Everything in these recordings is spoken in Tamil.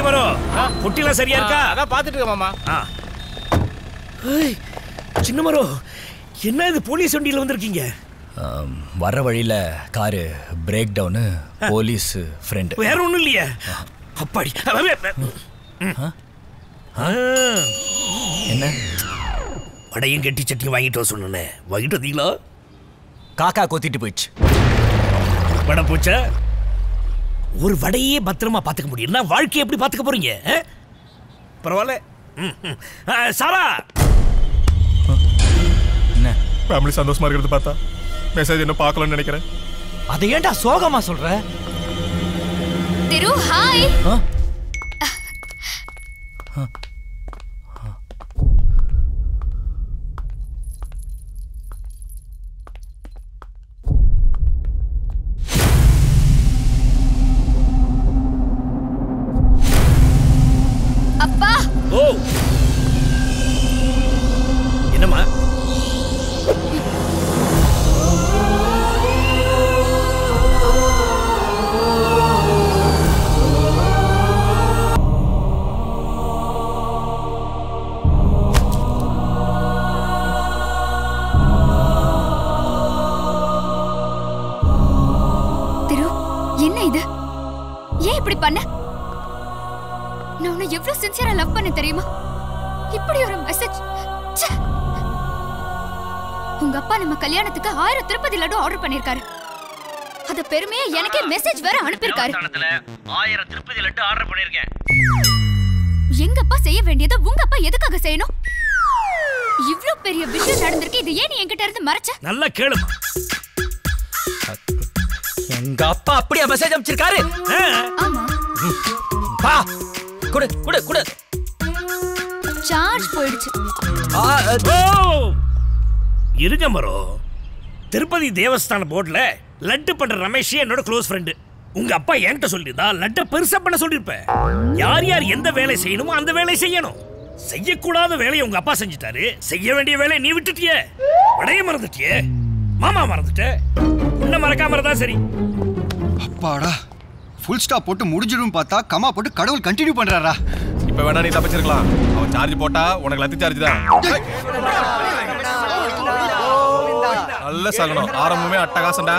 சிங்கமரோ பொட்டிலாம் சரியா இருக்கா அதான் பாத்துட்டு இருக்கேன் மாமா ஆ. ஏய், சின்னமரோ என்ன இது போலீஸ் வண்டியில வந்திருக்கீங்க ஆம், வர்ற வழியில் car breakdown police friend வேற ஒண்ணும் இல்லையே அப்பாடி ம். ஆ. என்ன வடையும் கெட்டி சட்டியும் வாங்கிட்டு வர சொன்னேன் வாங்கிட்டு வந்தீங்களா காக்கா கொத்திட்டு போயிடுச்சு வடை போச்சா ஒரு வடையே பத்திரமா பாத்துக்க முடியும்னா வாழ்க்கையை எப்படி பாத்துக்க போறீங்க ஆ? பரவாயில்ல ம், ம். ஆ, சாரா என்ன ஃபேமிலி சந்தோஷமா இருக்கிறது பார்த்தா மெசேஜ் இன்னும் பார்க்கலன்னு நினைக்கிறேன் அதை ஏன்டா சோகமா சொல்ற திரு ஹாய் ஆ? அப்பா ஓ என்னம்மா திரு என்ன இது ஏன் இப்படி பண்ண நான் உன்னை எவ்வளவு சின்சியரா லவ் பண்ண தெரியுமா இப்படி ஒரு மெசேஜ் உங்க அப்பா நம்ம கல்யாணத்துக்கு ஆயிரம் திருப்பதி லட்டு ஆர்டர் பண்ணிருக்காரு அத பெருமையா எனக்கே மெசேஜ் வேற அனுப்பியிருக்காரு ஆயிரம் திருப்பதி லட்டு ஆர்டர் பண்ணிருக்கேன் எங்க அப்பா செய்ய வேண்டியதை உங்க அப்பா எதுக்காக செய்யணும் இவ்ளோ பெரிய விஷயம் நடந்திருக்கு இது ஏன் நீ என்கிட்ட இருந்து மறைச்ச நல்லா கேளுமா எங்க அப்பா அப்படியே மெசேஜ் அனுப்பிச்சிருக்காரு ஆமா பா குடு குடு குடு சார்ஜ் போயிடுச்சு ஆ, அ, ஓ இருங்க மரோ திருப்பதி தேவஸ்தான போர்ட்ல லட்டு பண்ற ரமேஷ் என்னோட க்ளோஸ் ஃப்ரெண்டு உங்க அப்பா என்கிட்ட சொல்லியிருந்தா லட்டை பெருசா பண்ண சொல்லியிருப்பேன் யார் யார் எந்த வேலை செய்யணுமோ அந்த வேலையை செய்யணும் செய்யக்கூடாத வேலையை உங்க அப்பா செஞ்சுட்டாரு செய்ய வேண்டிய வேலையை நீ விட்டுட்டியே வடைய மறந்துட்டியே மாமா மறந்துட்ட உன்னை மறக்காம இருந்தா சரி அப்பாடா ஃபுல் ஸ்டாப் போட்டு முடிஞ்சிடும் பார்த்தா கமா போட்டு கடவுள் கண்டினியூ பண்றாரா இப்ப வேணா நீ தப்பிச்சிருக்கலாம் அவன் சார்ஜ் போட்டா உனக்கு லத்தி சார்ஜ் தான் நல்ல சகனம் ஆரம்பமே அட்டகாசம்டா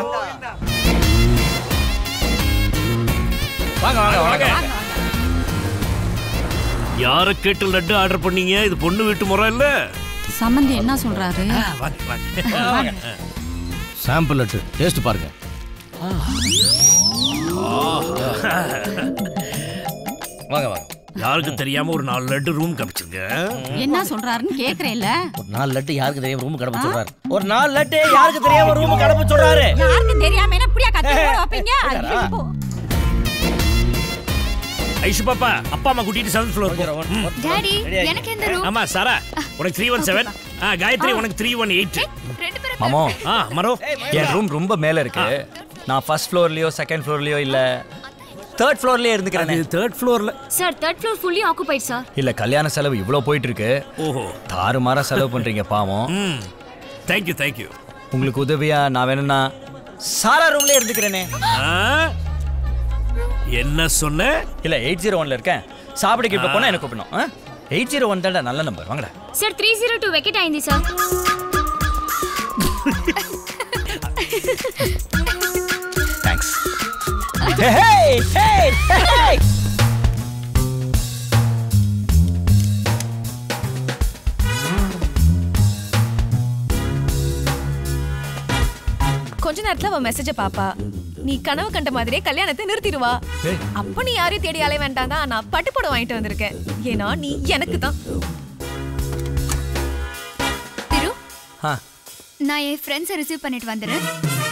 வாங்க வாங்க வாங்க யார கேட்டு லட்டு ஆர்டர் பண்ணீங்க இது பொண்ணு வீட்டு முறை இல்ல சம்மந்தி என்ன சொல்றாரு வாங்க வாங்க சாம்பிள் லட்டு டேஸ்ட் பாருங்க வாங்க வாங்க யாருக்கு தெரியாம ஒரு நாலு லட்டு ரூம் கமிச்சிருங்க என்ன சொல்றாருன்னு கேக்குறேன்ல ஒரு நாலு லட்டு யாருக்கு தெரியாம ரூம் கடமை சொல்றாரு ஒரு நாலு லட்டு யாருக்கு தெரியாம ரூம் கடமை சொல்றாரு யாருக்கு தெரியாம என்ன இப்படியா கத்தி போட வைப்பீங்க ஐயோ. ஐஷு பாப்பா அப்பா அம்மா கூட்டிட்டு செவன்த் ஃப்ளோர் டாடி எனக்கு எந்த ரூம் ஆமா சாரா உனக்கு த்ரீ ஒன் செவன் காயத்ரி உனக்கு த்ரீ ஒன் எயிட் ரெண்டு பேரும் மாமோ ஆ மரோ என் ரூம் ரொம்ப மேல இருக்கு நான் ஃபர்ஸ்ட் ஃப்ளோர்லயோ செகண்ட் ஃப்ளோர்லயோ இல்ல தேர்ட் ஃப்ளோர்லயே இருந்துக்கிறேன் தேர்ட் ஃப்ளோர்ல sir third floor fully occupied sir இல்ல கல்யாண செலவு இவ்ளோ போயிட்டு இருக்கு ஓஹோ தாறுமாறா செலவு பண்றீங்க பாவம் ம் தேங்க்யூ தேங்க்யூ உங்களுக்கு உதவியா நான் வேணும்னா சாரா ரூம்லயே இருந்துக்கிறேனே என்ன சொன்ன இல்ல எயிட் ஜீரோ ஒன்ல இருக்கேன் சாப்பிடுக்கு இப்ப போனா எனக்கு கூப்பிடணும் எயிட் ஜீரோ ஒன் தான்டா நல்ல நம்பர் வாங்கடா sir three zero two vacate అయింది sir thanks hey hey hey கொஞ்ச நேரத்துல அவ மெசேஜ பாப்பா நீ கனவு கண்ட மாதிரியே கல்யாணத்தை நிறுத்திடுவா ஏய். அப்ப நீ யாரையும் தேடி அலைய வேண்டாம் தான் நான் பட்டுப்படம் வாங்கிட்டு வந்திருக்கேன் ஏன்னா நீ எனக்கு தான் திரு ஆ நான் என் ஃப்ரெண்ட்ஸை ரிசீவ் பண்ணிட்டு வந்துடுறேன்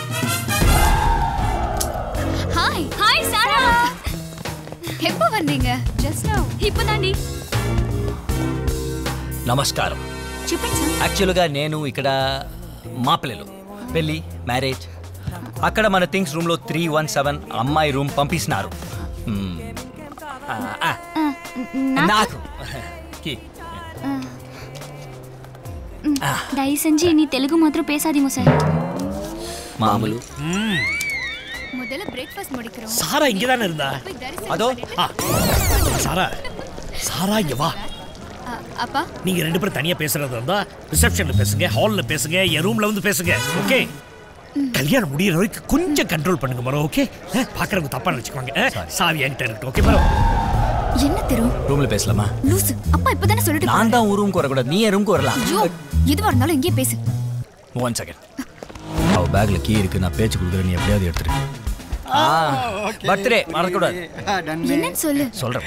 ஹாய் ஹாய் சாரா எப்போ வந்தீங்க ஜஸ்ட் நவ இப்போதாண்டி నమస్కారం చెప్పండి సార్ యాక్చువల్గా నేను ఇక్కడ మా పిల్లలు పెళ్ళి మ్యారేజ్ అక్కడ మన థింగ్స్ రూమ్లో త్రీ వన్ సెవెన్ అమ్మాయి రూమ్ పంపిస్తున్నారు మ్మ్. ఆ, ఆ, నాకు కీ. தயவு செஞ்சு நீ தெலுங்கு மாத்திரம் பேசாதீங்க சார் మామూలు முதல்ல பிரேக்ஃபாஸ்ட் முடிக்கிறோம் சாரா இங்க தானே இருந்தா போய் தரிசனம் அதோ பண்ணிட்டு ஆ சாரா சாரா இங்க வா அ, அப்பா நீங்க ரெண்டு பேரும் தனியா பேசுறதா இருந்தா ரிசப்ஷன்ல பேசுங்க ஹால்ல பேசுங்க என் ரூம்ல வந்து பேசுங்க ஓகே கல்யாணம் முடியற வரைக்கும் கொஞ்சம் கண்ட்ரோல் பண்ணுங்க மரம் ஓகே பாக்குறவங்க தப்பா நினைச்சுக்குவாங்க அஹ், சாவி என்கிட்ட இருக்கட்டும் ஓகே மரம் என்ன தெரு ரூம்ல பேசலாமா லூசு அப்பா இப்பதானே சொல்லிட்டு நான் தான் உன் ரூம்க்கு வரக்கூடாது நீ என் ரூம்க்கு வரலாம் ஐயோ எதுவா இருந்தாலும் இங்கேயே பேசு ஒன் செகண்ட் அவ பேக்ல கீ இருக்கு நான் பேச்சு கொடுக்குறேன் நீ எப்படியாவது எடுத்துரு பர்த்டே மறக்கக்கூடாது என்னன்னு சொல்லு சொல்றேன்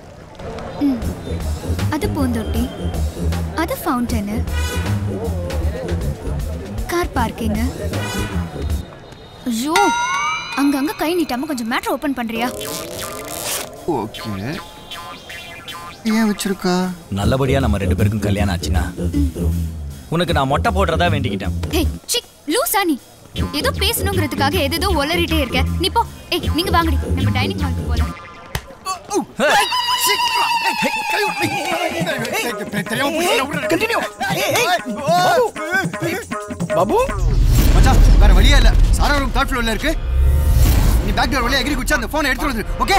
அது பூந்தொட்டி அது ஃபவுண்டனு கார் பார்க்கிங் ஐயோ அங்கங்க கை நீட்டாம கொஞ்சம் மேட்ரு ஓபன் பண்றியா ஓகே ஏன் வச்சிருக்கா நல்லபடியா நம்ம ரெண்டு பேருக்கும் கல்யாணம் ஆச்சுன்னா உனக்கு நான் மொட்டை போடுறதா வேண்டிக்கிட்டேன் ஹே சிக் லூசா நீ ஏதோ பேசணுங்கிறதுக்காக எதேதோ ஒலறிட்டே இருக்க நீ போ ஏய் நீங்க வாங்கடி நம்ம டைனிங் ஹாலுக்கு போலாம் பாபு மச்சான் வேற வழியே இல்ல சாரா ரூம் தேர்ட் ஃப்ளோர்ல இருக்கு நீ பேக் டோர் வழியா எகிரி குச்சா அந்த போனை எடுத்து வந்து ஓகே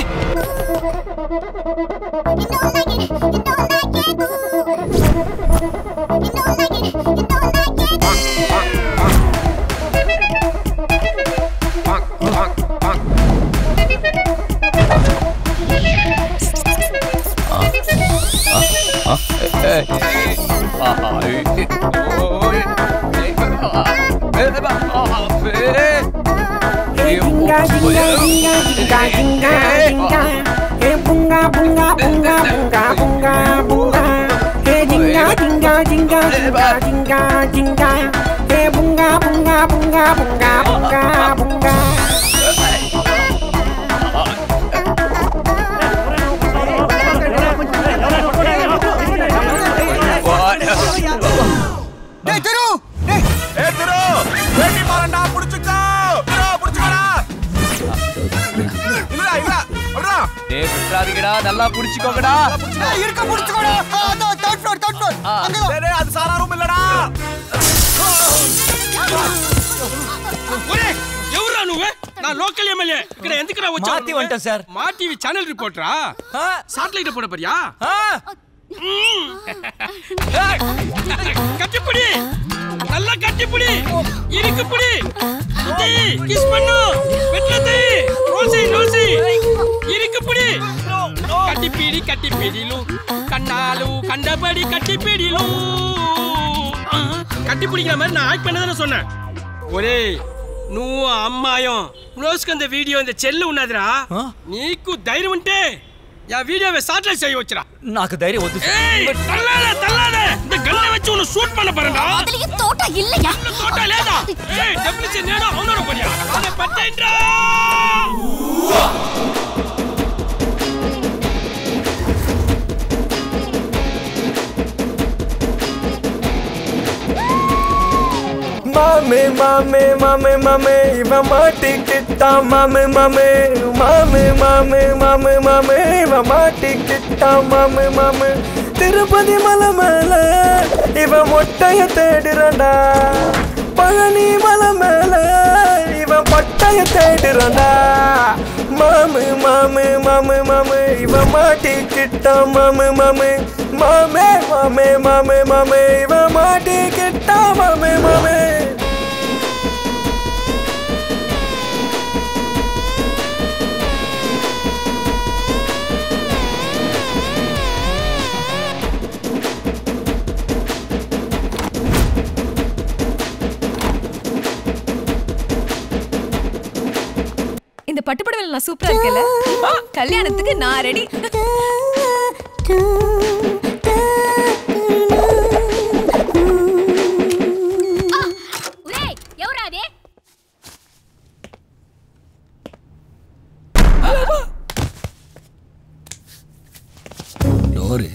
டேய் தெரு டேய் ஏ திரு வேட்டி பாருடா புடிச்சுக்கோ திரு புடிச்சுக்கடா இல்ல இல்ல அப்படிடா ஏய் விட்டுறாதீங்கடா நல்லா புடிச்சுக்கோங்கடா டேய், இருக்க புடிச்சுக்கோடா அதான் தேர்ட் ஃப்ளோர் தேர்ட் ஃப்ளோர் அங்க டேய், டேய், அது சாரா ரூம் இல்லடா ఒరే ఎవరా నువ్వే నా లోకల్ ఎమ్మెల్యే ఇక్కడ ఎందుకురా వచ్చావు மாத்தி வந்துட்டேன் சார் మా టీవీ ఛానల్ రిపోర్టరా சாட்டலைட் போட போறியா கட்டிப்புடி நல்லா கட்டிப்புடி இருக்குப்புடி சுத்தி கிஸ் பண்ணு வெட்லத்தை ரோசி ரோசி இருக்குப்புடி కట్టిపీడి కట్టిపీడిలు కన్నాలు కండబడి కట్టిపీడిలు కట్టి பிடிக்கிற மாதிரி நான் ஆக்ட் பண்ணதானே சொன்னேன் ఒరే నువ్వు ఆ అమ్మాయం రోజుకొంద వీడియో இந்த చెల్లు ఉన్నదిరా నీకు ధైర్యం ఉంటే యా వీడియో సాటిలైట్ చేయవచ్చురా నాకు தைரியம் ஒத்து ஏய் தள்ளாத தள்ளாத இந்த கண்ணை வச்சு உன்னை ஷூட் பண்ண போறேன்டா அதுலயும் தோட்டா இல்லையா தோட்டா లేదా ஏய் டெப்ளிசி நேடா அவனோட போறியா அத பட்டேன்டா மாமே மாமே மாமே மாமே இவ மாட்டிக்கிட்டா மாமே மாமே மாமே மாமே மாமே மாமே இவ மாட்டிக்கிட்டா மாமே மாமே திருப்பதி மலை மேல இவ மொட்டைய தேடுறடா பழனி மலை மேல இவ பட்டைய தேடுறடா மாமே மாமே மாமே மாமே இவ மாட்டிக்கிட்டா மாமே மாமே மாமே மாமே மாமே மாமே இவ மாட்டிக்கிட்டா மாமே மாமே இந்த பட்டுப்புடவைல நான் சூப்பரா இருக்கேன்ல கல்யாணத்துக்கு நான் ரெடி ஒரே எவரா அது டோரு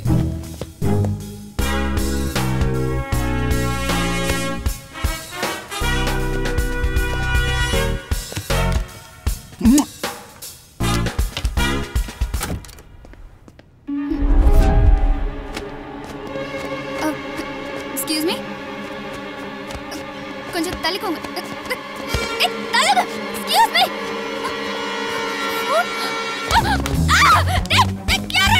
எக்ஸ்கியூஸ் மீ கொஞ்சம் தள்ளிக்கோங்க ஏய், தள்ளுங்க எக்ஸ்கியூஸ் மீ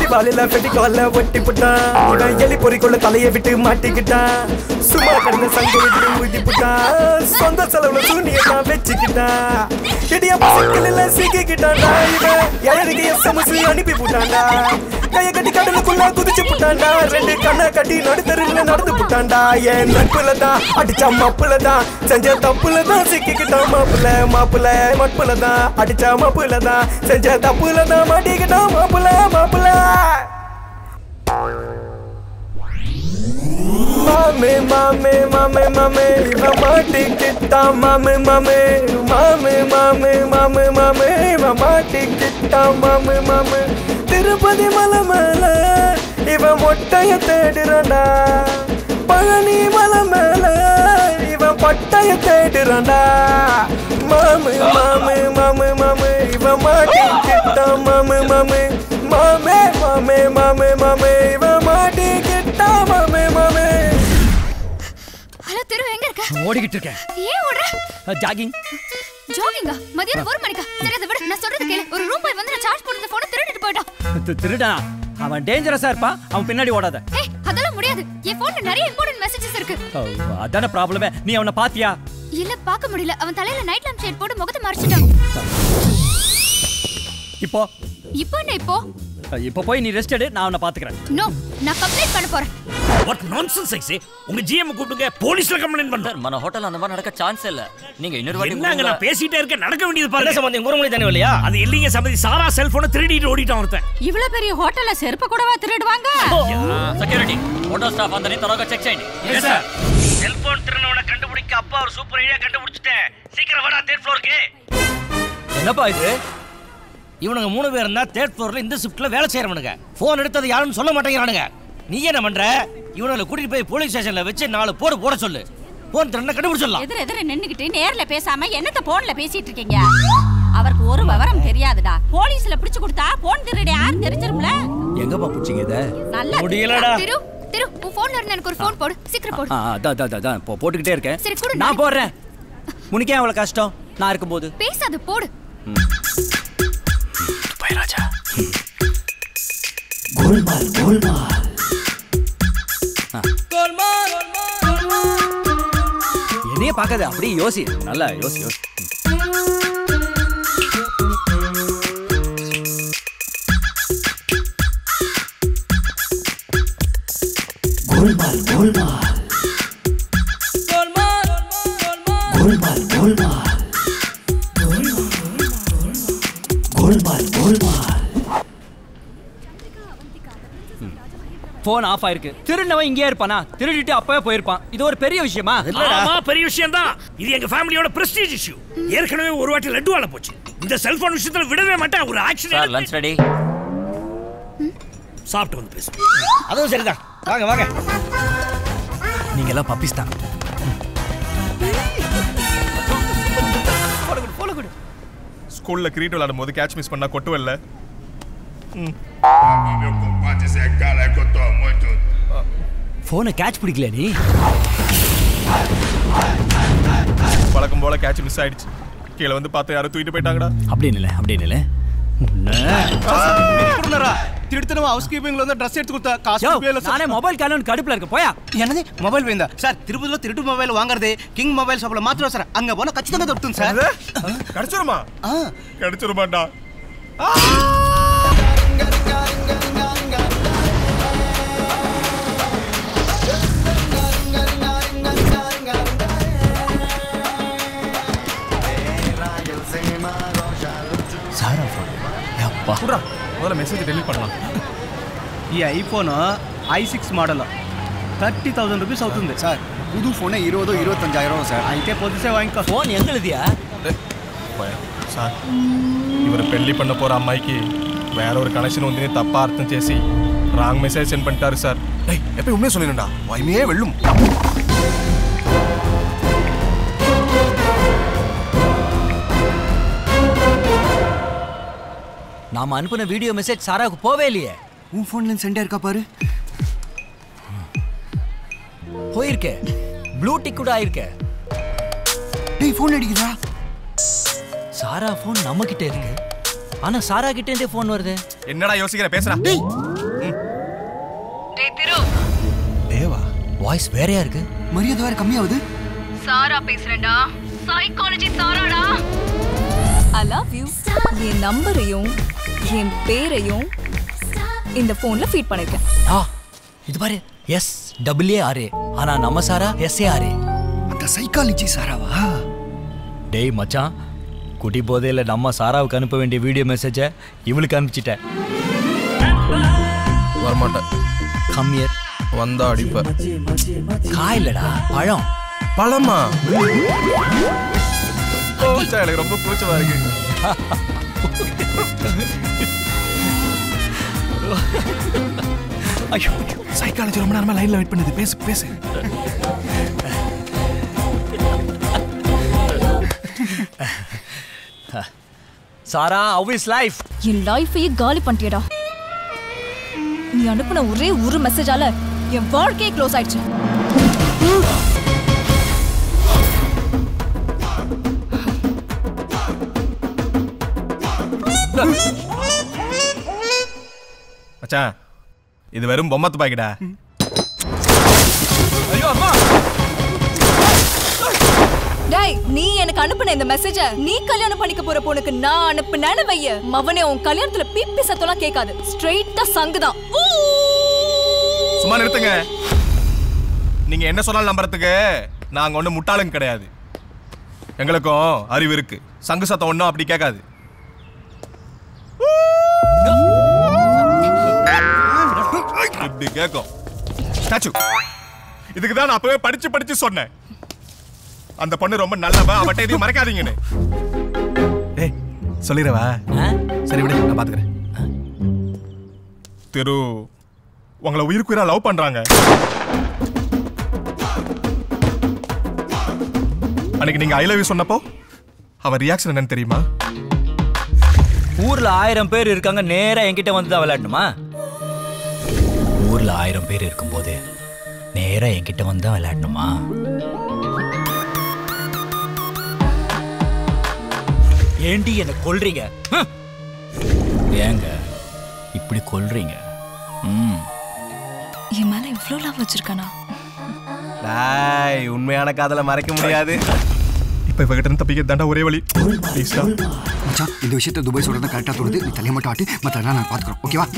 வாலில பெட்டிக்கால ஒட்டி புட்டான் இவன் எலி பொறிக்குள்ள தலையை விட்டு மாட்டிக்கிட்டான் சும்மா கடந்த சங்கு விட்டு ஊதி புட்டான் சொந்த செலவுல சூனியத்தான் வச்சுக்கிட்டான் இடியா பசங்களில் சிக்கிக்கிட்டான்டா இவன் எழருக்கு எஸ்எம்எஸ் அனுப்பி போட்டான்டா கைய கட்டி கடலுக்குள்ள குதிச்சு புட்டான்டா ரெண்டு கண்ணை கட்டி நடுத்தருல நடந்து புட்டான்டா என் நட்புல தான் அடிச்ச மப்புல தான் செஞ்ச தப்புல தான் சிக்கிக்கிட்டான் மாப்புல மாப்புல மட்புல தான் அடிச்ச மப்புல தான் செஞ்ச தப்புல தான் மாட்டிக்கிட்டான் மாப்புல மாப்புல மாமே மாமே மாமே மாமே இவன் மாட்டிக்கிட்டான் மாமே மாமே மாமே மாமே மாமே மாமே இவன் மாட்டிக்கிட்டான் மாமே மாமே திருப்பதி மலை மேல இவன் மொட்டைய தேடுறான்டா பழனி மலை மேல இவன் பட்டைய தேடுறான்டா மாமே மாமே மாமே மாமே இவன் மாட்டிக்கிட்டான் மாமே மாமே மாமே மாமே மாமே மாமே இவன் மாட்டிக்கிட்டான் மாமே மாமே ஹலோ திரு எங்க இருக்க ஓடிக்கிட்டு இருக்கேன் ஏன் ஓடுற ஜாகிங் ஜாகிங்கா மதியானம் ஒரு மணிக்கா சரி அதை விட நான் சொல்றது கேளு ஒரு ரூம் போய் வந்து நான் சார்ஜ் போட்டு போன திருடிட்டு போயிட்டான் திருடா அவன் டேஞ்சரஸா இருப்பான் அவன் பின்னாடி ஓடாத ஏய் அதெல்லாம் முடியாது என் போன்ல நிறைய இம்பார்ட்டன்ட் மெசேஜஸ் இருக்கு ஓ, அதான ப்ராப்ளமே நீ அவனை பாத்தியா இல்ல பார்க்க முடியல அவன் தலையில நைட் லேம்ப் ஷேட் போட்டு முகத்தை மறைச்சிட்டான் இப்போ இப்போ என்ன இப்போ இப்போ போய் நீ ரெஸ்ட் எடு நான் அவனை பாத்துக்கிறேன் நோ நான் கம்ப்ளைண்ட் பண்ண போறேன் வாட் நான்சென்ஸ் ஐசி உங்க ஜிஎம் கூப்பிடுங்க போலீஸ்ல கம்ப்ளைண்ட் பண்றேன் మన హోటల్ அந்த மாதிரி நடக்க சான்ஸ் இல்ல நீங்க இன்னொரு வாட்டி என்னங்க நான் பேசிட்டே இருக்கேன் நடக்க வேண்டியது பாருங்க என்ன சம்பந்தம், ஒரு மணி தானே இல்லையா? அது இல்லைங்க சம்பந்தி சாரா செல்போனை திருடிட்டு ஓடிட்டான் ஒருத்தன் இவ்வளவு பெரிய ஹோட்டல்ல செருப்பு கூடவா திருடுவாங்க సెక్యూరిటీ హోటల్ స్టాఫ్ అందరినీ త్వరగా చెక్ చేయండి செல்போன் திருநவனை கண்டுபிடிக்க அப்பா ஒரு சூப்பர் ஐடியா கண்டுபிடிச்சிட்டேன் சீக்கிரம் வாடா தேர்ட் ஃப்ளோருக்கு என்னப்பா இது இவனுங்க மூணு பேர் இருந்தா தேர்ட் ஃப்ளோர்ல இந்த ஷிஃப்ட்ல வேலை செய்யறவனுங்க போன் எடுத்தது யாருன்னு சொல்ல மாட்டேங்கிறானுங்க நீ என்ன பண்ற இவனுங்களை கூட்டிட்டு போய் போலீஸ் ஸ்டேஷன்ல வச்சு நாலு போடு போட சொல்லு போன் திருண்ண கண்டுபிடிச்சிடலாம் எதிர எதிர நின்னுகிட்டு நேர்ல பேசாம என்னத்த போன்ல பேசிட்டு இருக்கீங்க அவருக்கு ஒரு விவரம் தெரியாதுடா போலீஸ்ல பிடிச்சு கொடுத்தா போன் திருடி யாரும் தெரிஞ்சிரும்ல எங்கப்பா பிடிச்சிங்க இதை நல்லா திரு திரு உன் போன்ல இருந்து எனக்கு ஒரு போன் போடு சீக்கிரம் போடு ஆ அதான் அதான், அதான் அதான் இப்போ போட்டுக்கிட்டே இருக்கேன் சரி, கொடு, நான் நாளைக்கு- போடுறேன் உனக்கு ஏன் அவ்வளவு கஷ்டம் நான் இருக்கும்போது பேசாத போடு போய் ராஜா கோல்மால் கோல்மால் என்னையே பார்க்காத அப்படியே யோசி நல்லா யோசி யோசி கோல்மால் கோல்மால் கோல்மால் கோல்மால் கோல்மால் கோல்மால் போன் ஆஃப் ஆயிருக்கு திருடினவன் இங்கேயே இருப்பானா திருடிட்டு அப்பவே போயிருப்பான் இது ஒரு பெரிய விஷயமா ஆமா பெரிய விஷயம் தான் இது எங்க ஃபேமிலியோட பிரஸ்டீஜ் இஷ்யூ ஏற்கனவே ஒரு வாட்டி லட்டு வாழ போச்சு இந்த செல்போன் விஷயத்துல விடவே மாட்டேன் ஒரு ஆக்ஷன் சார் லஞ்ச் ரெடி சாப்பிட்டு வந்து பேசு அதுவும் சரிதான் வாங்க வாங்க நீங்க எல்லாம் பப்பிஸ் தான் ஸ்கூல்ல கிரிக்கெட் விளையாடும் போது கேட்ச் மிஸ் பண்ணா கொட்டுவல்ல போனை கேட்ச் பிடிக்கல நீ வழக்கம் போல கேட்ச் மிஸ் ஆயிடுச்சு கீழே வந்து பார்த்து யாரும் தூக்கிட்டு போயிட்டாங்கடா அப்படின்னு இல்லை அப்படின்னு இல்லை திருத்தனமா ஹவுஸ் கீப்பிங்ல வந்து ட்ரெஸ் எடுத்து கொடுத்தா காசு யோ, கொடுக்கவே இல்ல சார். நானே மொபைல் காலன் கடுப்புல இருக்க போயா என்னது மொபைல் வேந்தா சார் திருப்பதிలో திருட்டு மொபைல் வாங்குறது கிங் மொபைல் ஷாப்ல మాత్రం సార్ అంగ పోన ఖచ్చితంగా దొరుకుతుంది సార్ கிடைச்சிருமா கிடைச்சிருமாண்டா குடுறா முதல்ல மெசேஜ் டெலிட் பண்ணலாம் ఈ iPhone I six model thirty thousand rupees అవుతుంది సార్ புது ஃபோனே இருபதோ இருபத்தஞ்சாயிரம் சார் అయితే పొద్దుసే వాయింకో போன் எங்களுதியா సార్ ఇవరు పెళ్లి పన్న పోற అమ్మాయికి వేற ஒரு కనెక్షన్ ఉందని తప్ప అర్థం చేసి రాంగ్ మెసేజ్ సెండ్ பண்ணிட்டாரு சார் டேய் எப்பயும் உண்மையை சொல்லிடுண்டா வாய்மையே வெல்லும் நாம அனுப்பின வீடியோ மெசேஜ் சாராவுக்கு போவே இல்லையே உன் ஃபோன்ல சென்டா இருக்கா பாரு போயிருக்கே ப்ளூ டிக் கூட ஆயிருக்கே டேய் ஃபோன் அடிக்குதா சாரா ஃபோன் நம்ம கிட்ட இருக்கு ஆனா சாரா கிட்ட இருந்தே ஃபோன் வருது என்னடா யோசிக்கிற பேசுறா டேய் டேய் திரு தேவா வாய்ஸ் வேறையா இருக்கு மரியாதை வேற கம்மியாகுது சாரா பேசுறேன்டா சைக்காலஜி சாராடா ஐ லவ் யூ என் நம்பரையும் என் பேரையும் இந்த போன்ல ஃபீட் பண்ணிருக்கேன் ஆ இது பாரு எஸ் டபிள்யூ ஆர்ஏ ஆனா நம்ம சாரா எஸ்ஏ ஆர்ஏ அந்த சைக்காலஜி சாராவா டேய் மச்சான் குடி போதையில நம்ம சாராவுக்கு அனுப்ப வேண்டிய வீடியோ மெசேஜை இவளுக்கு அனுப்பிச்சிட்டேன் வரமாட்டேன் கம்மியர் வந்தா அடிப்ப காயில்லடா பழம் பழமா கோச்சா எனக்கு ரொம்ப கூச்சமா இருக்கு ஐயோ சைக்காலஜி ரொம்ப நேரமா லைன்ல வெயிட் பண்ணுது பேசு பேசு சாரா ஹவ் இஸ் லைஃப் என் லைஃபையே காலி பண்ணிட்டியடா நீ அனுப்புன ஒரே ஒரு மெசேஜால என் வாழ்க்கையே க்ளோஸ் ஆயிடுச்சு மச்சான் இது வெறும் பொம்மத்து பாக்கிடா டேய் நீ எனக்கு அனுப்புன இந்த மெசேஜ நீ கல்யாணம் பண்ணிக்க போற பொண்ணுக்கு நான் அனுப்புனேன்னு வைய மவனே உன் கல்யாணத்துல பிப்பி சத்தம்லாம் கேட்காது ஸ்ட்ரெயிட்டா சங்குதான் ஊ! சும்மா நிறுத்துங்க நீங்க என்ன சொன்னாலும் நம்புறதுக்கு நாங்க ஒண்ணும் முட்டாளுங்க கிடையாது எங்களுக்கும் அறிவு இருக்கு சங்கு சத்தம் ஒண்ணும் அப்படி கேட்காது இப்படி கேட்கும் ஸ்டாச்சு இதுக்கு தான் நான் அப்பவே படிச்சு படிச்சு சொன்னேன் அந்த பொண்ணு ரொம்ப நல்லவ அவட்ட எதையும் மறைக்காதீங்கன்னு ஏய் சொல்லிடுவா சரி விடு நான் பாத்துக்கிறேன் திரு உங்களை உயிருக்கு உயிரா லவ் பண்றாங்க அன்னைக்கு நீங்க ஐ லவ் யூ சொன்னப்போ அவ ரியாக்ஷன் என்னன்னு தெரியுமா ஊர்ல ஆயிரம் பேர் இருக்காங்க நேரா என்கிட்ட வந்து தான் விளையாடணுமா ஊர்ல ஆயிரம் பேர் இருக்கும்போது நேரா என்கிட்ட வந்து தான் விளையாடணுமா ஏண்டி என்ன கொல்றீங்க ஹம். ஏங்க இப்படி கொல்றீங்க ம் என் மேல இவ்ளோ லவ் வச்சிருக்கானா டாய் உண்மையான காதலை மறைக்க முடியாது இப்ப இவகிட்ட இருந்து தப்பிக்க தாண்டா ஒரே வழி ப்ளீஸ்டா மச்சான் இந்த விஷயத்தை துபாய் சொல்றது கரெக்டா தோணுது நீ தலையை மட்டும் ஆட்டு மற்றெல்லாம் நான் பாத்துக்கிறோம் ஓகேவா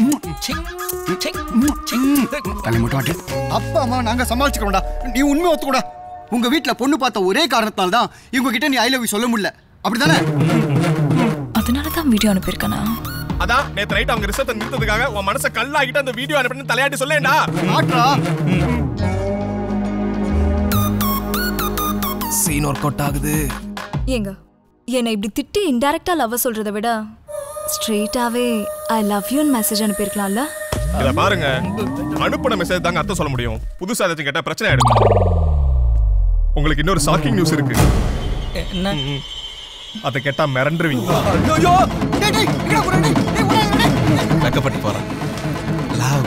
தலை மட்டும் ஆட்டு அப்பா அம்மா நாங்க சமாளிச்சுக்கிறோம்டா நீ உண்மை ஒத்துக்கூடா உங்க வீட்ல பொண்ணு பார்த்த ஒரே காரணத்தால் தான் இவங்க கிட்ட நீ ஐ லவ் சொல்ல முடியல அப்படிதானே அதனால தான் வீடியோ அனுப்பியிருக்கானா அதான் நேத்து நைட் அவங்க ரிசப்ஷன் நிறுத்ததுக்காக உன் மனசை கல்லாகிட்டு அந்த வீடியோ அனுப்பின்னு தலையாட்டி சொல்லேன்டா ஆட்ரா சீன் ஒர்க் அவுட் ஆகுது ஏங்க என்னை இப்படி திட்டி இன்டைரக்டா லவ் சொல்றதை விட ஸ்ட்ரெயிட்டாவே ஐ லவ் யூன்னு மெசேஜ் அனுப்பியிருக்கலாம்ல இத பாருங்க அனுப்புன மெசேஜ் தாங்க அர்த்தம் சொல்ல முடியும் புதுசா ஏதாச்சும் கேட்டா பிரச்சனை ஆயிடும் உங்களுக்கு இன்னொரு ஷாக்கிங் நியூஸ் இருக்கு என்ன அதை கேட்டா மிரண்டுருவீங்க வெக்கப்பட்டு போறேன் லவ்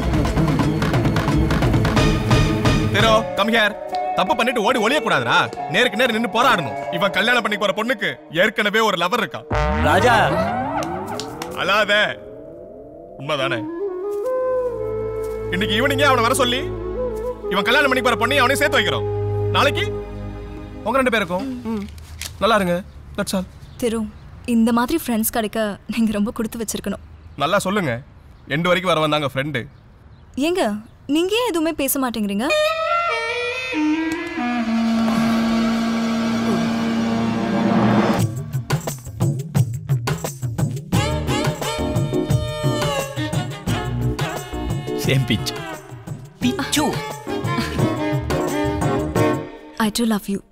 தெரோ கம் ஹியர் தப்பு பண்ணிட்டு ஓடி ஒளிய கூடாதுடா நேருக்கு நேர் நின்னு போராடணும் இவன் கல்யாணம் பண்ணி போற பொண்ணுக்கு ஏற்கனவே ஒரு லவர் இருக்கான் ராஜா அழாத உண்மைதானே இன்னைக்கு ஈவினிங்கே அவனை வர சொல்லி இவன் கல்யாணம் பண்ணி போற பொண்ணையும் அவனையும் சேர்த்து வைக்கிறோம் நாளைக்கு உங்க ரெண்டு பேருக்கும் ம், நல்லா இருங்க தட்ஸ் ஆல் திரு இந்த மாதிரி ஃப்ரெண்ட்ஸ் கிடைக்க நீங்க ரொம்ப கொடுத்து வச்சிருக்கணும் நல்லா சொல்லுங்க எண்டு வரைக்கும் வர வந்தாங்க ஃப்ரெண்டு ஏங்க நீங்க ஏன் எதுவுமே பேச மாட்டேங்கிறீங்க சேம் பிச் பிச்சு ஐ டு லவ் யூ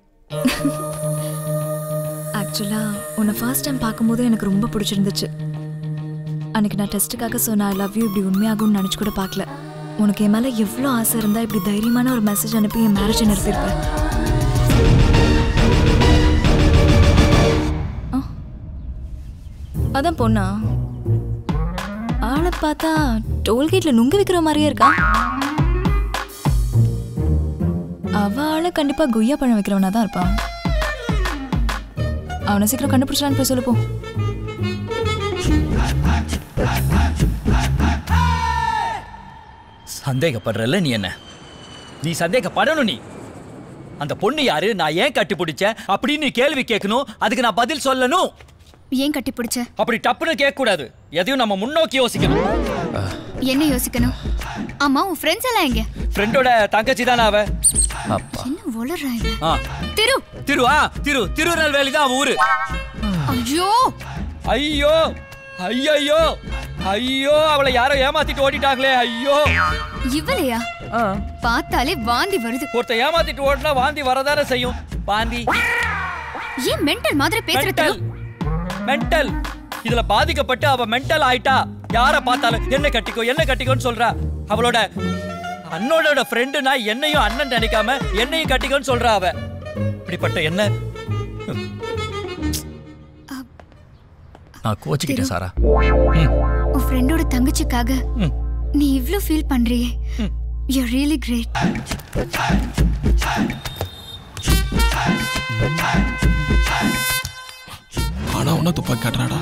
ஆக்சுவலாக உன்னை ஃபர்ஸ்ட் டைம் பார்க்கும்போது எனக்கு ரொம்ப பிடிச்சிருந்துச்சு அன்னைக்கு நான் டெஸ்ட்டுக்காக சொன்ன ஐ லவ் யூ இப்படி உண்மையாகும்னு நினச்சி கூட பார்க்கல உனக்கு என் மேலே எவ்வளோ ஆசை இருந்தால் இப்படி தைரியமான ஒரு மெசேஜ் அனுப்பி என் மேரேஜை நிறுத்திருப்பேன் ஆ. அதான் பொண்ணா ஆளை பார்த்தா டோல்கேட்ல நுங்கு விற்கிற மாதிரியே இருக்கா அவ ஆளு கண்டிப்பா குய்யா பழம் வைக்கிறவனா தான் இருப்பான் அவனை சீக்கிரம் கண்டுபிடிச்சான்னு போய் சொல்லுப்போம் சந்தேகப்படுறல நீ என்ன நீ சந்தேகப்படணும் நீ அந்த பொண்ணு யாரு நான் ஏன் கட்டி பிடிச்சேன் அப்படின்னு நீ கேள்வி கேட்கணும் அதுக்கு நான் பதில் சொல்லணும் ஏன் கட்டி பிடிச்ச அப்படி டப்புன்னு கேட்க கூடாது எதையும் நம்ம முன்னோக்கி யோசிக்கணும் என்ன யோசிக்கணும் ஆமா உன் ஃப்ரெண்ட்ஸ் எல்லாம் எங்க ஃப்ரெண்டோட தங்கச்சி தானே அவ என்ன உளறா இவன்? ஆ திரு திரு ஆ திரு திருநெல்வேலி தான் அவ ஊரு ஐயோ ஐயோ ஐயோ ஐயோ அவளை யாரோ ஏமாத்திட்டு ஓடிட்டாங்களே ஐயோ இவளையா பார்த்தாலே வாந்தி வருது ஒருத்த ஏமாத்திட்டு ஓடினா வாந்தி வரதானே செய்யும் வாந்தி ஏன் மென்டல் மாதிரி பேசுற திரு மென்டல் இதுல பாதிக்கப்பட்டு அவ மென்டல் ஆயிட்டா யார பார்த்தாலும் என்ன கட்டிக்கோ என்ன கட்டிக்கோன்னு சொல்றா அவளோட அண்ணனோட ஃப்ரெண்டுனா என்னையும் அண்ணன் நினைக்காம என்னையும் கட்டிக்கோன்னு சொல்றா அவ இப்படிப்பட்ட என்ன நான் கோச்சிக்கிட்டேன் சாரா உன் ஃப்ரெண்டோட தங்கச்சிக்காக ம். நீ இவ்ளோ ஃபீல் பண்றியே யூ ரியலி கிரேட் ஆனா உன்ன துப்பாக்கி காட்டுறாடா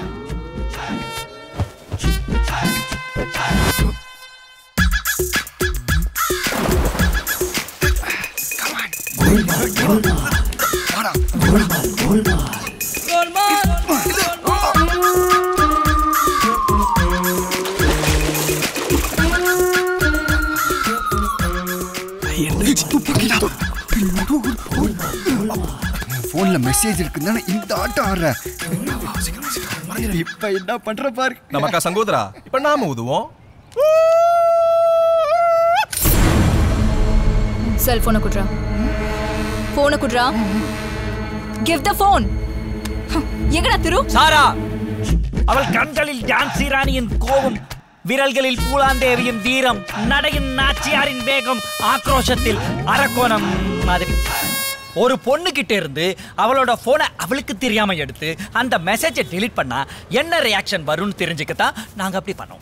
போன்ல மெசேஜ் இருக்குன்னு இந்த ஆட்டம் ஆடுற இப்ப என்ன பண்ற பாரு நமக்கா சங்கோதரா இப்ப நாம உதுவோம் செல் போனை குட்ரா போனை குட்ரா கிவ் த போன் எங்கடா திரு சாரா அவள் கண்களில் ஜான்சி ராணியின் கோபம் விரல்களில் பூலாந்தேவியின் வீரம் நடையின் நாச்சியாரின் வேகம் ஆக்ரோஷத்தில் அரக்கோணம் மாதிரி ஒரு பொண்ணு கிட்ட இருந்து அவளோட போனை அவளுக்கு தெரியாம எடுத்து அந்த மெசேஜை delete பண்ணா என்ன ரியாக்ஷன் வரும்னு தெரிஞ்சுக்கத்தான் நாங்க அப்படி பண்ணோம்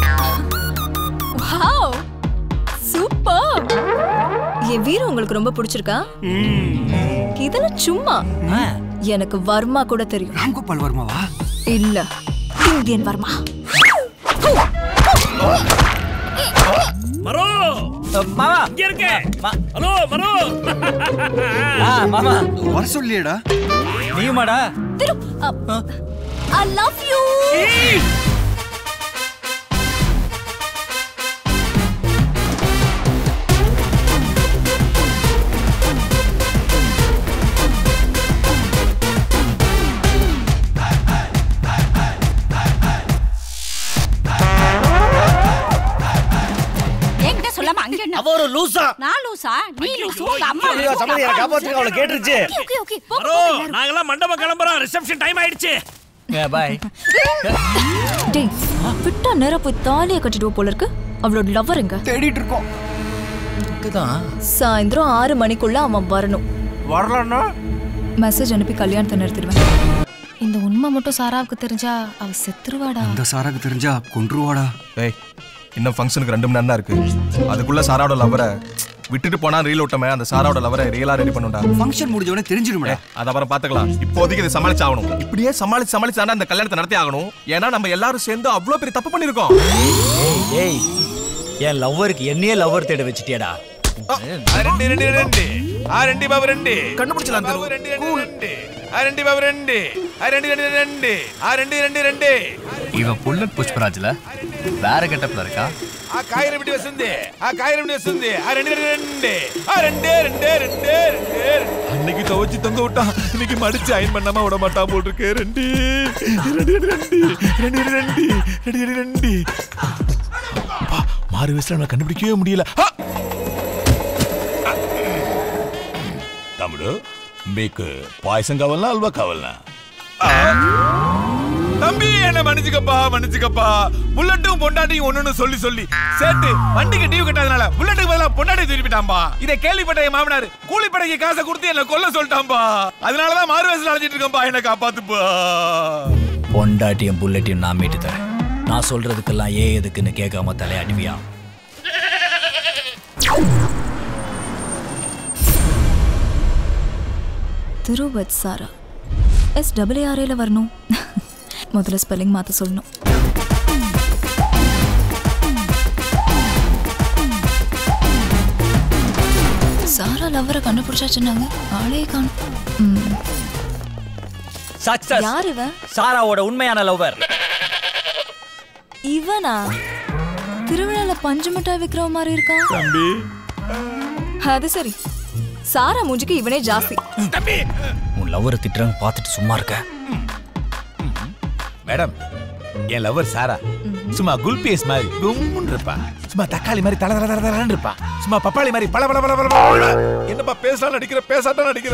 வாவ் சூப்பர் என் வீரம் உங்களுக்கு ரொம்ப பிடிச்சிருக்கா இதெல்லாம் சும்மா எனக்கு வர்மா கூட தெரியும் ராம்கோபால் வர்மாவா இல்ல இந்தியன் வர்மா மரோ மாமா இங்க இருக்க ஹலோ மரோ மாமா வர சொல்லியடா நீயுமாடா திரு ஐ லவ் யூ என்கிட்ட சொல்லாம அங்க என்ன அவ ஒரு லூசா நான் லூசா நீ லூசு உங்க அம்மா ஐயோ, சம்மதி, என்னை காப்பாத்துங்க, அவளை கேட்டுருச்சு. ஓகே ஓகே மரோ நாங்கெல்லாம் மண்டபம் கிளம்புறோம் ரிசப்ஷன் டைம் ஆயிடுச்சு பாய் டேய் விட்டா நேரா போய் தாலியை கட்டிடுவோம் போல இருக்கு அவளோட லவர் எங்க தேடிட்டு இருக்கோம் சாயந்தரம் ஆறு மணிக்குள்ள அவன் வரணும் வரலன்னா மெசேஜ் அனுப்பி கல்யாணத்தை நிறுத்திடுவேன் இந்த உண்மை மட்டும் சாராவுக்கு தெரிஞ்சா அவ செத்துருவாடா இந்த சாராக்கு தெரிஞ்சா கொன்றுவாடா டேய் இன்னும் ஃபங்க்ஷனுக்கு ரெண்டு மணி நேரம் தான் இருக்கு அதுக்குள்ள சாராவோட லவரை விட்டுட்டு போனா ரீல் விட்டமே அந்த சாராவோட லவரை ரியலா ரெடி பண்ணுடா ஃபங்க்ஷன் முடிஞ்ச உடனே தெரிஞ்சிடும்டா அத அப்புறம் பாத்துக்கலாம் இப்போதைக்கு இதை சமாளிச்சு ஆகணும் இப்படியே சமாளிச்சு சமாளிச்சு தானே அந்த கல்யாணத்தை நடத்தி ஆகணும் ஏன்னா நம்ம எல்லாரும் சேர்ந்து அவ்வளவு பெரிய தப்பு பண்ணிருக்கோம் ஏய் என் லவ்வருக்கு என்னையே லவ்வர் தேட வச்சிட்டியாடா ரெண்டு ரெண்டு ரெண்டு ஆ ரெண்டு பாபு ரெண்டு கண்டுபிடிச்சலாம் பாபு ரெண்டு ரெண்டு ரெண்டு ஆ ரெண்டு பாபு ரெண்டு ஆ ரெண்டு ரெண்டு ரெண்டு ஆ ரெண்டு ரெண்டு ரெண்டு இவன் புல்லட் புஷ்பராஜ்ல வேற கெட்டப்ல இருக்கா ஆ காயிரம் விட்டு வசந்து ஆ காயிரம் விட்டு வசந்து ஆ ரெண்டு ரெண்டு ரெண்டு ஆ ரெண்டு ரெண்டு ரெண்டு ரெண்டு அன்னைக்கு துவச்சு தொங்க விட்டான் இன்னைக்கு மடிச்சு அயன் பண்ணாம விட மாட்டான் போல் இருக்கு ரெண்டு ரெண்டு ரெண்டு ரெண்டு ரெண்டு ரெண்டு ரெண்டு ரெண்டு ரெண்டு அப்பா, மாறு வயசுல நம்ம கண்டுபிடிக்கவே முடியல ஆ! తమ్ముడు మీకు పాయసం కావాలనా హల్వా కావాలనా தம்பி என்ன மன்னிச்சுக்கப்பா மன்னிச்சுக்கப்பா புல்லட்டும் பொண்டாட்டியும் ஒண்ணுன்னு சொல்லி சொல்லி சேர்த்து வண்டிக்கு டியூ கட்டாதனால புல்லட்டுக்கு பதிலா பொண்டாட்டி திருப்பிட்டாம்பா இதை கேள்விப்பட்ட என் மாமனார் கூலிப்படைக்கு காசை கொடுத்து என்ன கொல்ல சொல்லிட்டாம்பா அதனாலதான் மாறு வயசுல அழைச்சிட்டு இருக்கேன்பா என்ன காப்பாத்துப்பா பொண்டாட்டியும் புல்லட்டையும் நான் மீட்டு தரேன் நான் சொல்றதுக்கெல்லாம் ஏன் எதுக்குன்னு கேட்காம தலையாட்டுவியா திருவத் சாரா எஸ் டபுள் ஆர்ஏல வரணும் முதல்ல ஸ்பெல்லிங் மாற்ற சொல்லணும் சாரா லவ்வரை கண்டுபிடிச்சாச்சுன்னாங்க ஆளே காணும் ம். சக்சஸ் யார் இவன் சாராவோட உண்மையான லவ்வர் இவனா திருவிழால பஞ்சு மிட்டாய் விக்கிற மாதிரி இருக்கான் தம்பி அது சரி சாரா மூஞ்சிக்கு இவனே ஜாஸ்தி உன் லவ்வரை திட்டுறாங்க பார்த்துட்டு சும்மா இருக்க மேடம் என் லவர் சாரா சும்மா குல்பேஸ் மாதிரி கும்முன்னு இருப்பா சும்மா தக்காளி மாதிரி தல தல தல தலன்னு இருப்பா சும்மா பப்பாளி மாதிரி பல பல பல பல பல என்னப்பா பேசலாம் நடிக்கிற பேசாதான் நடிக்கிற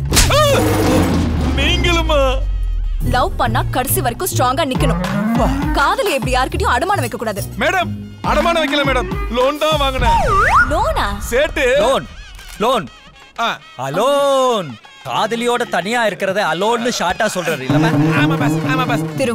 நீங்களுமா லவ் பண்ணா கடைசி வரைக்கும் ஸ்ட்ராங்கா நிக்கணும் காதல எப்படி யார்கிட்டயும் அடமானம் வைக்க கூடாது மேடம் அடமானம் வைக்கல மேடம் லோன் தான் வாங்கினேன் லோனா சேட்டு லோன் லோன் அலோன் காதலியோட தனியா இருக்கிறத அலோன்னு ஷார்ட்டா சொல்றாரு இல்லமா ஆமா பஸ் ஆமா பஸ் திரு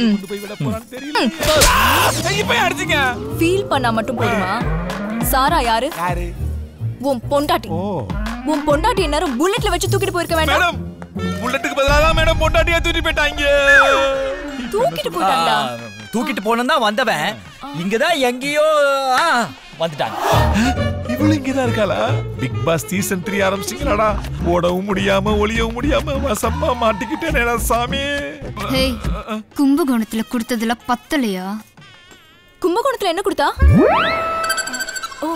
இப்ப அடிச்சிங்க ஃபீல் பண்ணா மட்டும் போதுமா சாரா யாரு யாரு உன் பொண்டாட்டி உன் பொண்டாட்டி நேரம் புல்லட்ல வச்சு தூக்கிட்டு போயிருக்க வேண்டாம் மேடம் புல்லட்டுக்கு பதிலா தான் மேடம் பொண்டாட்டியா தூக்கிட்டு போயிட்டாங்க தூக்கிட்டு போயிட்டாங்களா தூக்கிட்டு போனோம் தான் வந்தவன் இங்கதான் எங்கேயோ ஆ, வந்துட்டாங்க இவளு இங்கதான் இருக்காளா பிக் பாஸ் சீசன் த்ரீ ஆரம்பிச்சிங்களாடா ஓடவும் முடியாம ஒளியவும் முடியாம வசமா மாட்டிக்கிட்டேனேடா சாமி ஹேய் கும்பகோணத்துல கொடுத்ததுல பத்தலையா கும்பகோணத்துல என்ன கொடுத்தா ஓ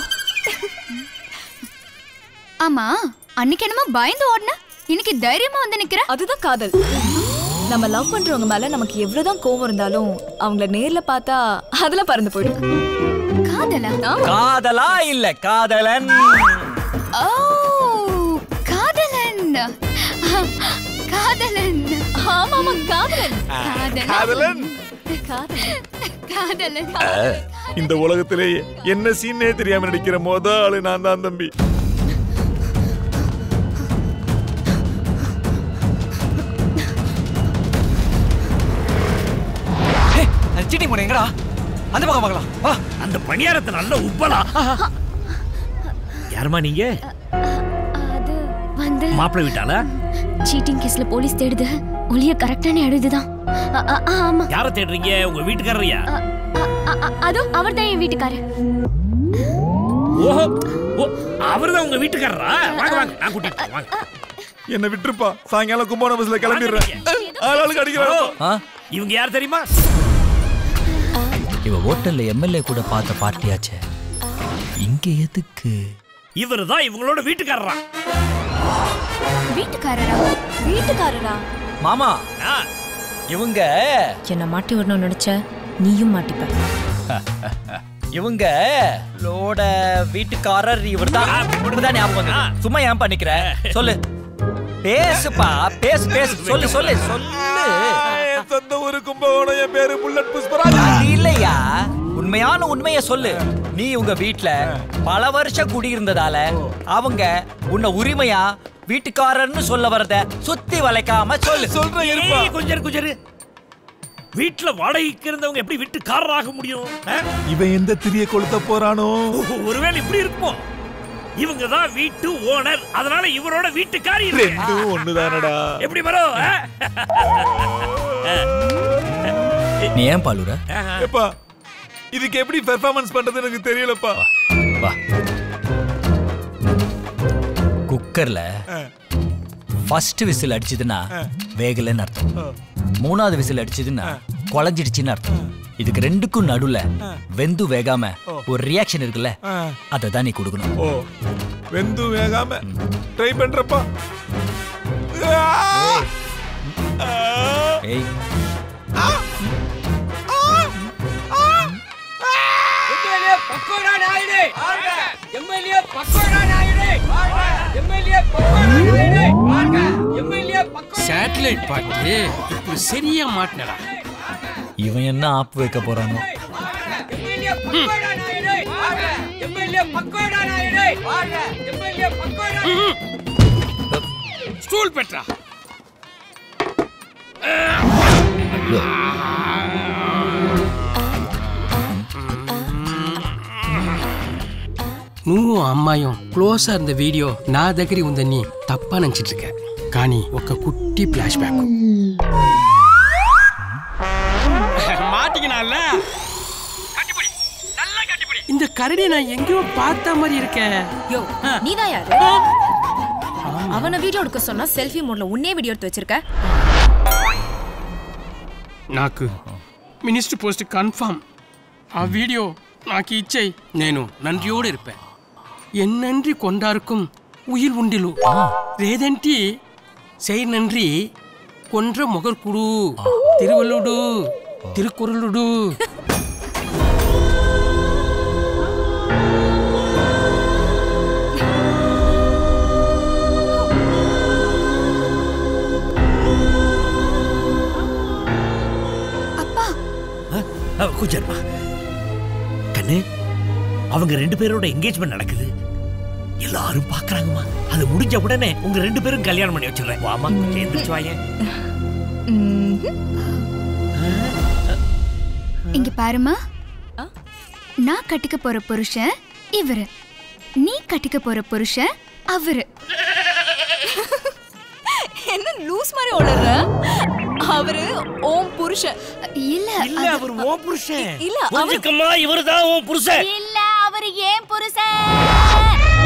ஆமா அன்னைக்கு என்னமோ பயந்து ஓடுன இன்னைக்கு தைரியமா வந்து நிக்கிற அதுதான் காதல் நம்ம லவ் பண்றவங்க மேல நமக்கு எவ்வளவுதான் கோவம் இருந்தாலும் அவங்கள நேர்ல பார்த்தா அதெல்லாம் பறந்து போயிடும் காதலா காதலா இல்ல காதலன் ஓ காதலன் காதலன் ஆமா ஆமா காதலன் காதலன் காதலன் இந்த உலகத்திலேயே என்ன சீனே தெரியாம நடிக்கிற மொத ஆளு நான் தான் தம்பி சீட்டிங் போன எங்கடா அந்த பக்கம் பார்க்கலாம் வா அந்த பணியாரத்தை நல்ல உப்பலா யாருமா நீங்க வந்து மாப்பிள்ளை விட்டாளா சீட்டிங் கேஸ்ல போலீஸ் தேடுது ஒளிய கரெக்டான இடம் இதுதான் அ- அ- ஆ, ஆமா யார தேடுறீங்க உங்க வீட்டுக்காரரையா அ- அ- அதோ அவர் தான் என் வீட்டுக்காரர் ஓஹோ ஓ அவர்தான் உங்க வீட்டுக்காரரா வாங்க வாங்க நான் கூட்டிட்டு போறேன், வாங்க என்ன விட்டுருப்பா சாயங்காலம் கும்போணம் பஸ்ல கிளம்பிடுறேன் ஆளாளுக்கு அடிக்கிறான் இவங்க யார் தெரியுமா இவ ஹோட்டல்ல எம்எல்ஏ கூட பார்த்த பார்ட்டியாச்சே இங்க எதுக்கு இவர் தான் இவங்களோட வீட்டுக்காரரா வீட்டுக்காரரா வீட்டுக்காரரா மாமா இவங்க என்ன மாட்டி விடணும்னு நினைச்ச நீயும் மாட்டிப்ப இவங்க லோட வீட்டுக்காரர் இவர்தான் இவர்தான் ஞாபகம் வந்தது. சும்மா ஏன் பண்ணிக்கிற சொல்லு பேசுப்பா பேசு பேசு சொல்லு சொல்லு சொல்லு என் சொந்த ஊரு கும்பகோணம் என் பேரு புல்லட் புஷ்பராஜ் அது இல்லையா உண்மையான உண்மைய சொல்லு நீ உங்க வீட்ல பல வருஷம் குடியிருந்ததால அவங்க உன்னை உரிமையா வீட்டுக்காரர்னு சொல்ல வரத சுத்தி வளைக்காம சொல்லு சொல்றேன் ஏய், கொஞ்சம் இரு, கொஞ்சம் இரு. வீட்டுல வாடகைக்கு இருந்தவங்க எப்படி வீட்டுக்காரர் ஆக முடியும் ஆ? இவன் எந்த திரிய கொளுத்த போறானோ ஒருவேளை இப்படி இருக்குமோ இவங்க தான் வீட்டு ஓனர் அதனால இவரோட வீட்டுக்காரி இவ. ரெண்டும் ஒண்ணுதானடா எப்படி வரும் ஆ? நீ ஏன் பாலுற எப்பா இதுக்கு எப்படி பெர்ஃபார்மன்ஸ் பண்றது எனக்கு தெரியலப்பா வா குக்கர்ல ஃபர்ஸ்ட் விசில் அடிச்சதுன்னா வேகலைன்னு அர்த்தம் மூணாவது விசில் அடிச்சதுன்னா குழஞ்சிடுச்சுன்னு அர்த்தம் இதுக்கு ரெண்டுக்கும் நடுவுல வெந்து வேகாம ஒரு ரியாக்ஷன் இருக்குல்ல அதை தான் நீ கொடுக்கணும் ஓ வெந்து வேகாம ட்ரை பண்றப்பா ஏய் MLA pakoda Naidu MLA pakoda Naidu MLA pakoda Naidu MLA satellite பார்த்து இப்படி சரியா மாட்டினடா இவன் என்ன ஆப் வைக்க போறானோ MLA pakoda Naidu MLA pakoda Naidu MLA pakoda stool பெட்ரா నువ్వు అమ్మాయం క్లోజ్ இருந்த వీడియో నా దగ్గర ఉందని తప్ప నించిట్లుక కానీ ఒక కుట్టి ఫ్లాష్ బ్యాక్ மாட்டிக்கினால இந்த கரடி நான் எங்கேயோ பார்த்த மாதிரி இருக்கேன் யோ நீதான் யாரு அவனை வீடியோ எடுக்க சொன்னா செல்ஃபி மோட்ல உன்னே வீடியோ எடுத்து வச்சிருக்க నాకు మినిస్టర్ పోస్ట్ కన్ఫర్మ్ ఆ వీడియో నాకు ఇచ్చేయి నేను నంద్రియోడు ఇరుపే ఎన్నండ్రి కొండారుకుం ఉయిర్ ఉండిలు లేదంటే செய் நன்றி கொன்ற முகர்குடு திருவள்ளுடு திருக்குறளுடு குஜர்மா கண்ணு அவங்க ரெண்டு பேரோட என்கேஜ்மெண்ட் நடக்குது எல்லாரும் பாக்குறாங்கம்மா அது முடிஞ்ச உடனே உங்க ரெண்டு பேரும் கல்யாணம் பண்ணி வச்சிடுறேன் வாமா கொஞ்சம் எந்திரிச்சு வாயேன் இங்க பாருமா நான் கட்டிக்க போற புருஷன் இவரு நீ கட்டிக்க போற புருஷன் அவரு என்ன லூஸ் மாதிரி உளற அவரு ஓம் புருஷன் இல்ல இல்ல அவர் ஓ புருஷன் இல்ல புரிஞ்சுக்கம்மா இவருதான் உன் புருஷன் இல்ல அவரு ஏன் புருஷன்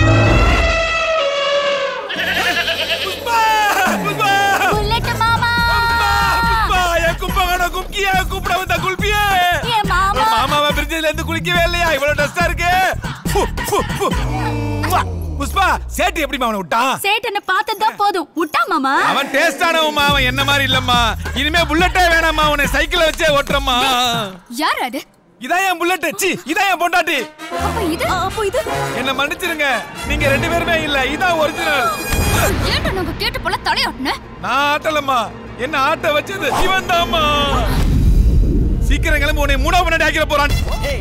புல்லட் மாமா புஷ்பா, என் கும்பகோண கும்கியா கூப்பிட வந்த குல்பியே என் மாமா. மாமாவை பிரிட்ஜில இருந்து குளிக்கவே இல்லையா இவ்வளவு டஸ்டா இருக்கு ஃபு, ஃபு, ஃபு. முவா. புஷ்பா சேட்டு எப்படிமா அவனை விட்டான் சேட்டனை பார்த்ததுதான் போதும் விட்டா மாமா அவன் டேஸ்டானவமா அவன் என்ன மாதிரி இல்லம்மா இனிமே புல்லட்டே வேணாம்மா அவனை சைக்கிள வச்சே ஓட்டுறம்மா யார் அது இதான் என் புல்லட் சி இதான் என் பொண்டாட்டி அப்ப இது அப்ப இது என்ன மன்னிச்சிருங்க நீங்க ரெண்டு பேருமே இல்ல இதான் ஒரிஜினல் ஏன்டா நாங்க கேட்டு போல தலையாட்டின நான் ஆட்டலம்மா என்ன ஆட்ட வச்சது இவன் தாம்மா சீக்கிரம் கிளம்பி உன்னை மூணா முன்னாடி ஆக்கிற போறான்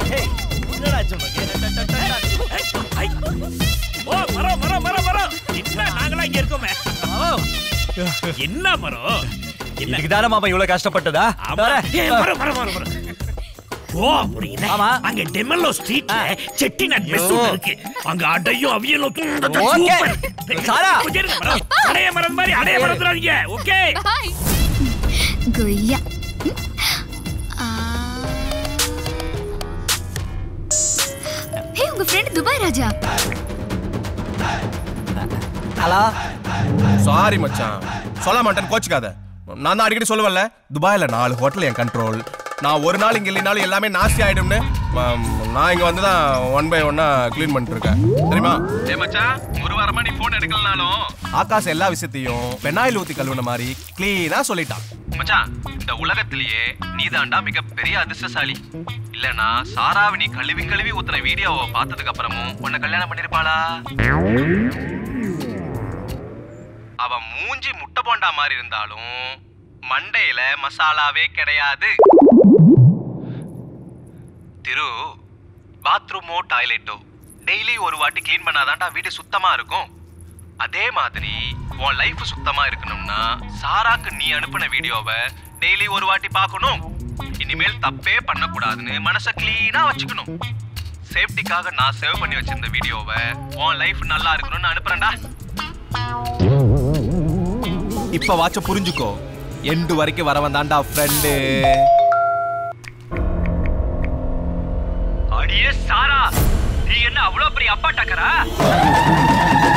ஓ மரம் மரம் மரம் மரம் என்ன நாங்களா இங்க இருக்கோமே என்ன மரம் இதுக்கு தானே மாமா இவ்வளவு கஷ்டப்பட்டதா ஆமா. ஏய், மரம் மரம் மரம் மரம் ஓ புரியல அங்க டெமல்லோ ஸ்ட்ரீட்ல செட்டிநாட் மெஸ் ஒண்ணு இருக்கு அங்க அடையும் அவியலும் தூண்டத்தை ஓகே. சூப்பர். சாரா. கொஞ்சம் இருங்க மரம். அடைய மரம் மாதிரி அடைய மறந்துடாதீங்க ஓகே கொய்யா ஹே உங்க friend Dubai Raja hello sorry மச்சான் சொல்ல மாட்டேன் கோச்சுக்காத நான் தான் அடிக்கடி சொல்லுவேன்ல துபாயில நாலு ஹோட்டல் என் கண்ட்ரோல் நான் ஒரு நாள் இங்க இல்லைனாலும் எல்லாமே நாஸ்தி ஆயிடும்னு ம- நான் இங்க வந்து தான் ஒன் பை ஒன்னா க்ளீன் பண்ணிட்டு இருக்கேன் தெரியுமா ஏ மச்சான் ஒரு வாரமா நீ போன் எடுக்கலனாலும் ஆகாஷ் எல்லா விஷயத்தையும் பெனாயில் ஊத்தி கழுவுன மாதிரி க்ளீனா சொல்லிட்டான் மச்சான் இந்த உலகத்திலேயே நீதாண்டா மிகப்பெரிய அதிர்ஷ்டசாலி இல்லனா சாராவை நீ கழுவி கழுவி ஊத்துன வீடியோவை பார்த்ததுக்கு அப்புறமும் உன்னை கல்யாணம் பண்ணிருப்பாளா அவ மூஞ்சி முட்டை போண்டா மாதிரி இருந்தாலும் மண்டையில மசாலாவே கிடையாது திரு பாத்ரூமோ டாய்லெட்டோ டெய்லி ஒரு வாட்டி க்ளீன் பண்ணாதான்டா வீடு சுத்தமா இருக்கும் அதே மாதிரி உன் லைஃப் சுத்தமா இருக்கணும்னா சாராக்கு நீ அனுப்பின வீடியோவை டெய்லி ஒரு வாட்டி பார்க்கணும் இனிமேல் தப்பே பண்ணக்கூடாதுன்னு மனசை க்ளீனா வச்சுக்கணும் சேஃப்டிக்காக நான் சேவ் பண்ணி வச்சிருந்த வீடியோவை உன் லைஃப் நல்லா இருக்கணும்னு அனுப்புறேன்டா இப்ப வாட்ச புரிஞ்சுக்கோ எண்டு வரைக்கும் வரவன் தான்டா ஃப்ரெண்டு அடியே சாரா நீ என்ன அவ்வளவு பெரிய அப்பா டக்கரா